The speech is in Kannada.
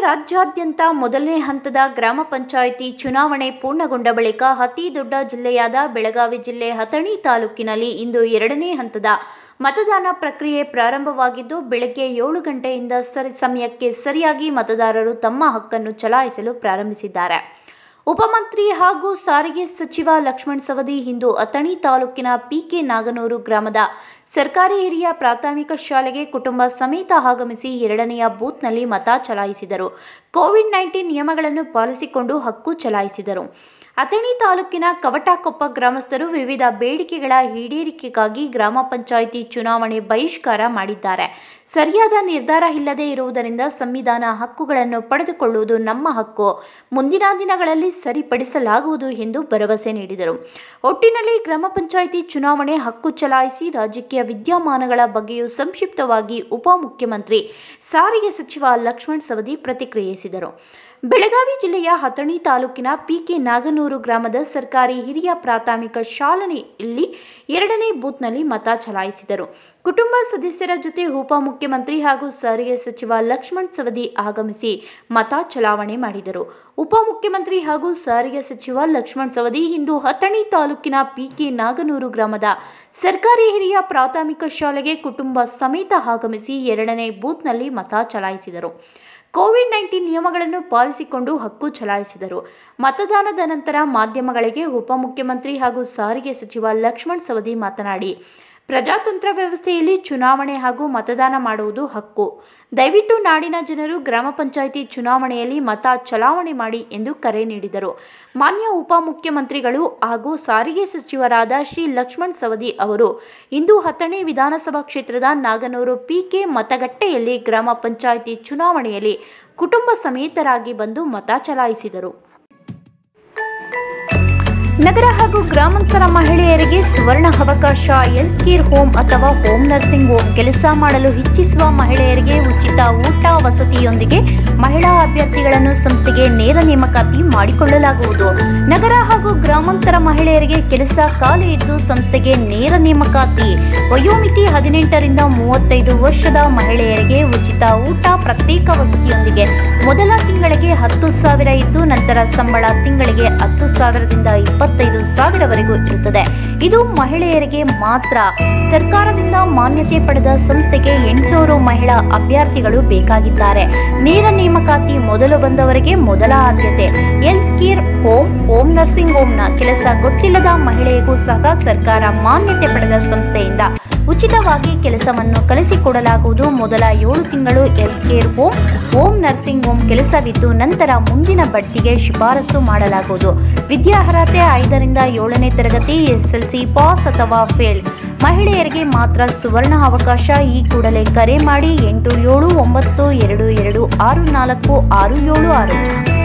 ರಾಜ್ಯಾದ್ಯಂತ ಮೊದಲನೇ ಹಂತದ ಗ್ರಾಮ ಪಂಚಾಯಿತಿ ಚುನಾವಣೆ ಪೂರ್ಣಗೊಂಡ ಬಳಿಕ ಅತಿ ದೊಡ್ಡ ಜಿಲ್ಲೆಯಾದ ಬೆಳಗಾವಿ ಜಿಲ್ಲೆ ಹತಣಿ ತಾಲೂಕಿನಲ್ಲಿ ಇಂದು ಎರಡನೇ ಹಂತದ ಮತದಾನ ಪ್ರಕ್ರಿಯೆ ಪ್ರಾರಂಭವಾಗಿದ್ದು ಬೆಳಗ್ಗೆ ಏಳು ಗಂಟೆಯಿಂದ ಸರಿ ಸಮಯಕ್ಕೆ ಸರಿಯಾಗಿ ಮತದಾರರು ತಮ್ಮ ಹಕ್ಕನ್ನು ಚಲಾಯಿಸಲು ಪ್ರಾರಂಭಿಸಿದ್ದಾರೆ ಉಪಮಂತ್ರಿ ಹಾಗೂ ಸಾರಿಗೆ ಸಚಿವ ಲಕ್ಷ್ಮಣ್ ಸವದಿ ಇಂದು ಅಥಣಿ ತಾಲೂಕಿನ ಪಿಕೆ ನಾಗನೂರು ಗ್ರಾಮದ ಸರ್ಕಾರಿ ಹಿರಿಯ ಪ್ರಾಥಮಿಕ ಶಾಲೆಗೆ ಕುಟುಂಬ ಸಮೇತ ಆಗಮಿಸಿ ಎರಡನೆಯ ಬೂತ್ನಲ್ಲಿ ಮತ ಚಲಾಯಿಸಿದರು ಕೋವಿಡ್ ನೈನ್ಟೀನ್ ನಿಯಮಗಳನ್ನು ಪಾಲಿಸಿಕೊಂಡು ಹಕ್ಕು ಚಲಾಯಿಸಿದರು ಅಥಣಿ ತಾಲೂಕಿನ ಕವಟಕೊಪ್ಪ ಗ್ರಾಮಸ್ಥರು ವಿವಿಧ ಬೇಡಿಕೆಗಳ ಈಡೇರಿಕೆಗಾಗಿ ಗ್ರಾಮ ಪಂಚಾಯಿತಿ ಚುನಾವಣೆ ಬಹಿಷ್ಕಾರ ಮಾಡಿದ್ದಾರೆ ಸರಿಯಾದ ನಿರ್ಧಾರ ಇಲ್ಲದೆ ಇರುವುದರಿಂದ ಸಂವಿಧಾನ ಹಕ್ಕುಗಳನ್ನು ಪಡೆದುಕೊಳ್ಳುವುದು ನಮ್ಮ ಹಕ್ಕು ಮುಂದಿನ ದಿನಗಳಲ್ಲಿ ಸರಿಪಡಿಸಲಾಗುವುದು ಎಂದು ಭರವಸೆ ನೀಡಿದರು ಒಟ್ಟಿನಲ್ಲಿ ಗ್ರಾಮ ಪಂಚಾಯಿತಿ ಚುನಾವಣೆ ಹಕ್ಕು ಚಲಾಯಿಸಿ ರಾಜಕೀಯ ವಿದ್ಯಮಾನಗಳ ಬಗ್ಗೆಯೂ ಸಂಕ್ಷಿಪ್ತವಾಗಿ ಉಪಮುಖ್ಯಮಂತ್ರಿ ಸಾರಿಗೆ ಸಚಿವ ಲಕ್ಷ್ಮಣ್ ಸವದಿ ಪ್ರತಿಕ್ರಿಯಿಸಿದರು ಬೆಳಗಾವಿ ಜಿಲ್ಲೆಯ ಹತಣಿ ತಾಲೂಕಿನ ಪಿಕೆ ನಾಗನೂರು ಗ್ರಾಮದ ಸರ್ಕಾರಿ ಹಿರಿಯ ಪ್ರಾಥಮಿಕ ಶಾಲೆಯಲ್ಲಿ ಎರಡನೇ ಬೂತ್ನಲ್ಲಿ ಮತ ಚಲಾಯಿಸಿದರು ಕುಟುಂಬ ಸದಸ್ಯರ ಜೊತೆ ಉಪಮುಖ್ಯಮಂತ್ರಿ ಹಾಗೂ ಸಾರಿಗೆ ಸಚಿವ ಲಕ್ಷ್ಮಣ್ ಸವದಿ ಆಗಮಿಸಿ ಮತ ಚಲಾವಣೆ ಮಾಡಿದರು ಉಪಮುಖ್ಯಮಂತ್ರಿ ಹಾಗೂ ಸಾರಿಗೆ ಸಚಿವ ಲಕ್ಷ್ಮಣ್ ಸವದಿ ಇಂದು ಹತಣಿ ತಾಲೂಕಿನ ಪಿಕೆ ನಾಗನೂರು ಗ್ರಾಮದ ಸರ್ಕಾರಿ ಹಿರಿಯ ಪ್ರಾಥಮಿಕ ಶಾಲೆಗೆ ಕುಟುಂಬ ಸಮೇತ ಆಗಮಿಸಿ ಎರಡನೇ ಬೂತ್ನಲ್ಲಿ ಮತ ಚಲಾಯಿಸಿದರು ಕೋವಿಡ್ ನೈನ್ಟೀನ್ ನಿಯಮಗಳನ್ನು ಪಾಲಿಸಿಕೊಂಡು ಹಕ್ಕು ಚಲಾಯಿಸಿದರು ಮತದಾನದ ನಂತರ ಮಾಧ್ಯಮಗಳಿಗೆ ಉಪಮುಖ್ಯಮಂತ್ರಿ ಹಾಗೂ ಸಾರಿಗೆ ಸಚಿವ ಲಕ್ಷ್ಮಣ್ ಸವದಿ ಮಾತನಾಡಿ ಪ್ರಜಾತಂತ್ರ ವ್ಯವಸ್ಥೆಯಲ್ಲಿ ಚುನಾವಣೆ ಹಾಗೂ ಮತದಾನ ಮಾಡುವುದು ಹಕ್ಕು ದಯವಿಟ್ಟು ನಾಡಿನ ಜನರು ಗ್ರಾಮ ಪಂಚಾಯಿತಿ ಚುನಾವಣೆಯಲ್ಲಿ ಮತ ಚಲಾವಣೆ ಮಾಡಿ ಎಂದು ಕರೆ ನೀಡಿದರು ಮಾನ್ಯ ಉಪಮುಖ್ಯಮಂತ್ರಿಗಳು ಹಾಗೂ ಸಾರಿಗೆ ಸಚಿವರಾದ ಶ್ರೀ ಲಕ್ಷ್ಮಣ್ ಸವದಿ ಅವರು ಇಂದು ಹತ್ತನೇ ವಿಧಾನಸಭಾ ಕ್ಷೇತ್ರದ ನಾಗನೂರು ಪಿಕೆ ಮತಗಟ್ಟೆಯಲ್ಲಿ ಗ್ರಾಮ ಪಂಚಾಯಿತಿ ಚುನಾವಣೆಯಲ್ಲಿ ಕುಟುಂಬ ಸಮೇತರಾಗಿ ಬಂದು ಮತ ಚಲಾಯಿಸಿದರು ನಗರ ಹಾಗೂ ಗ್ರಾಮಾಂತರ ಮಹಿಳೆಯರಿಗೆ ಸುವರ್ಣ ಅವಕಾಶ ಹೆಲ್ತ್ ಕೇರ್ ಹೋಮ್ ಅಥವಾ ಹೋಮ್ ನರ್ಸಿಂಗ್ ಹೋಮ್ ಕೆಲಸ ಮಾಡಲು ಇಚ್ಛಿಸುವ ಮಹಿಳೆಯರಿಗೆ ಉಚಿತ ಊಟ ವಸತಿಯೊಂದಿಗೆ ಮಹಿಳಾ ಅಭ್ಯರ್ಥಿಗಳನ್ನು ಸಂಸ್ಥೆಗೆ ನೇರ ನೇಮಕಾತಿ ಮಾಡಿಕೊಳ್ಳಲಾಗುವುದು ನಗರ ಹಾಗೂ ಗ್ರಾಮಾಂತರ ಮಹಿಳೆಯರಿಗೆ ಕೆಲಸ ಖಾಲಿ ಇದ್ದು ಸಂಸ್ಥೆಗೆ ನೇರ ನೇಮಕಾತಿ ವಯೋಮಿತಿ ಹದಿನೆಂಟರಿಂದ ಮೂವತ್ತೈದು ವರ್ಷದ ಮಹಿಳೆಯರಿಗೆ ಉಚಿತ ಊಟ ಪ್ರತ್ಯೇಕ ವಸತಿಯೊಂದಿಗೆ ಮೊದಲ ತಿಂಗಳಿಗೆ ಹತ್ತು ಸಾವಿರ ಇದ್ದು ನಂತರ ಸಂಬಳ ತಿಂಗಳಿಗೆ ಹತ್ತು ಸಾವಿರದಿಂದ ಇಪ್ಪತ್ತೈದು ಸಾವಿರವರೆಗೂ ಇರುತ್ತದೆ ಇದು ಮಹಿಳೆಯರಿಗೆ ಮಾತ್ರ ಸರ್ಕಾರದಿಂದ ಮಾನ್ಯತೆ ಪಡೆದ ಸಂಸ್ಥೆಗೆ ಎಂಟುನೂರು ಮಹಿಳಾ ಅಭ್ಯರ್ಥಿಗಳು ಬೇಕಾಗಿದ್ದಾರೆ ನೇರ ನೇಮಕಾತಿ ಮೊದಲು ಬಂದವರಿಗೆ ಮೊದಲ ಆದ್ಯತೆ health care home home nursing ಹೋಮ್ನ ಕೆಲಸ ಗೊತ್ತಿಲ್ಲದ ಮಹಿಳೆಗೂ ಸಹ ಸರ್ಕಾರ ಮಾನ್ಯತೆ ಪಡೆದ ಸಂಸ್ಥೆಯಿಂದ ಉಚಿತವಾಗಿ ಕೆಲಸವನ್ನು ಕಲಿಸಿಕೊಡಲಾಗುವುದು ಮೊದಲ ಏಳು ತಿಂಗಳು health care home home nursing home ಕೆಲಸವಿದ್ದು ನಂತರ ಮುಂದಿನ ಬಡ್ತಿಗೆ ಶಿಫಾರಸು ಮಾಡಲಾಗುವುದು ವಿದ್ಯಾರ್ಹತೆ ಐದರಿಂದ ಏಳನೇ ತರಗತಿ ಎಸ್ಎಲ್ಸಿ ಪಾಸ್ ಅಥವಾ ಫೇಲ್ ಮಹಿಳೆಯರಿಗೆ ಮಾತ್ರ ಸುವರ್ಣ ಅವಕಾಶ ಈ ಕೂಡಲೇ ಕರೆ ಮಾಡಿ ಎಂಟು ಏಳು ಒಂಬತ್ತು ಎರಡು ಎರಡು ಆರು ನಾಲ್ಕು ಆರು ಏಳು ಆರು